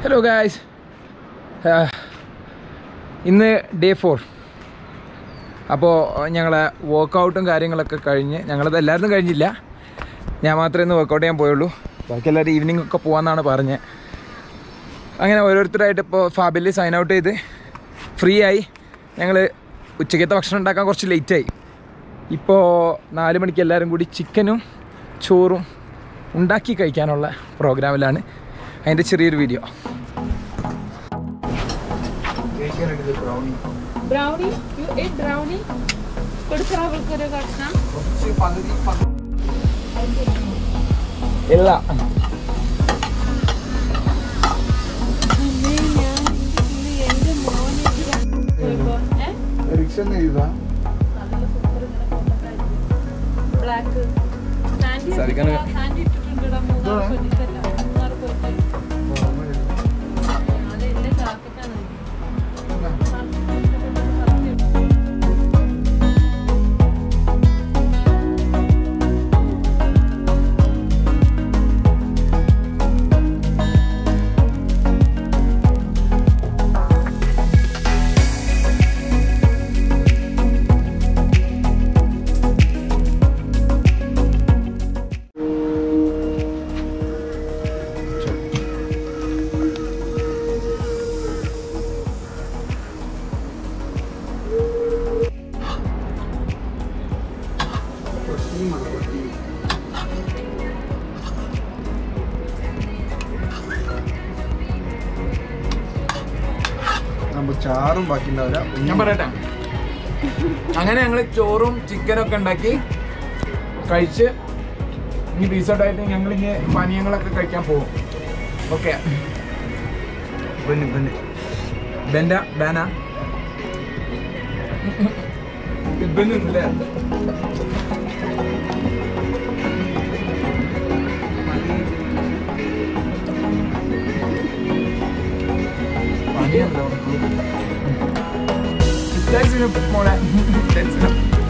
hello guys ഇന്ന് day four അപ്പോൾ ഞങ്ങളെ വർക്കൗട്ടും കാര്യങ്ങളൊക്കെ കഴിഞ്ഞ് ഞങ്ങളത് എല്ലാവരും കഴിഞ്ഞില്ല ഞാൻ മാത്രമേ ഇന്ന് വർക്കൗട്ട് ചെയ്യാൻ പോയുള്ളൂ ബാക്കി എല്ലാവരും ഈവനിങ് ഒക്കെ പോകാമെന്നാണ് പറഞ്ഞത് അങ്ങനെ ഓരോരുത്തരായിട്ട് ഇപ്പോൾ ഫാബിൽ സൈൻ ഔട്ട് ചെയ്ത് ഫ്രീ ആയി ഞങ്ങൾ ഉച്ചക്കത്തെ ഭക്ഷണം ഉണ്ടാക്കാൻ കുറച്ച് ലേറ്റായി ഇപ്പോൾ നാല് മണിക്ക് എല്ലാവരും കൂടി ചിക്കനും ചോറും ഉണ്ടാക്കി കഴിക്കാനുള്ള പ്രോഗ്രാമിലാണ് അതിൻ്റെ ചെറിയൊരു video brownie you a brownie കൊടുക്കറ അവൾക്കൊരു കഷ്ണം ഇല്ല അമ്മേ ഞാൻ എന്റെ മോനെ ബ്ലാക്ക് സാധിക്കാന് സാൻഡി ഇട്ടിട്ടുണ്ടടാ മൂന്നാർ പോയിട്ടല്ല മൂന്നാർ പോയിട്ട് അത് എന്റെ ജാക്കറ്റാണ് നമ്മൾ ചാറും ബാക്കി ഉണ്ടാവില്ല ഞാൻ പറയട്ടെ അങ്ങനെ ഞങ്ങൾ ചോറും ചിക്കനും ഒക്കെ ഉണ്ടാക്കി കഴിച്ച് ഇനി റീസോർട്ടായിട്ട് ഞങ്ങൾ ഇനി പാനീയങ്ങളൊക്കെ കഴിക്കാൻ പോകും ഓക്കെ ബന്ന് ബന്ന് ബെൻഡ ബാന ഇബനുണ്ടല്ലേ പനിയുണ്ടോ മോളെ